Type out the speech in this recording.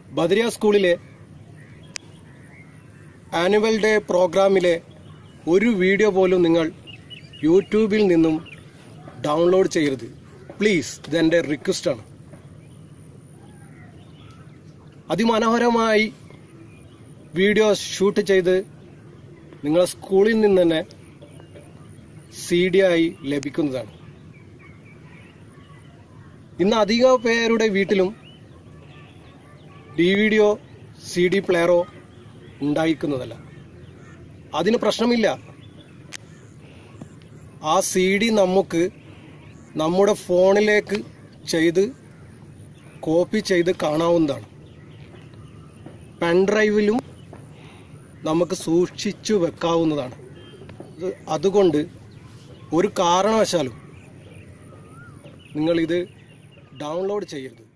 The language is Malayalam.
ബദരിയ സ്കൂളിലെ ആനുവൽ ഡേ പ്രോഗ്രാമിലെ ഒരു വീഡിയോ പോലും നിങ്ങൾ യൂട്യൂബിൽ നിന്നും ഡൗൺലോഡ് ചെയ്യരുത് പ്ലീസ് ഇതെൻ്റെ റിക്വസ്റ്റാണ് അതിമനോഹരമായി വീഡിയോ ഷൂട്ട് ചെയ്ത് നിങ്ങളെ സ്കൂളിൽ നിന്ന് തന്നെ സി ഡി ആയി ലഭിക്കുന്നതാണ് ഇന്ന് അധിക പേരുടെ വീട്ടിലും ഡി വിഡിയോ സി ഡി പ്ലെയറോ ഉണ്ടായിരിക്കുന്നതല്ല അതിന് പ്രശ്നമില്ല ആ സി ഡി നമുക്ക് നമ്മുടെ ഫോണിലേക്ക് ചെയ്ത് കോപ്പി ചെയ്ത് കാണാവുന്നതാണ് പെൻഡ്രൈവിലും നമുക്ക് സൂക്ഷിച്ചു വെക്കാവുന്നതാണ് ഇത് അതുകൊണ്ട് ഒരു കാരണവശാലും നിങ്ങളിത് ഡൗൺലോഡ് ചെയ്യരുത്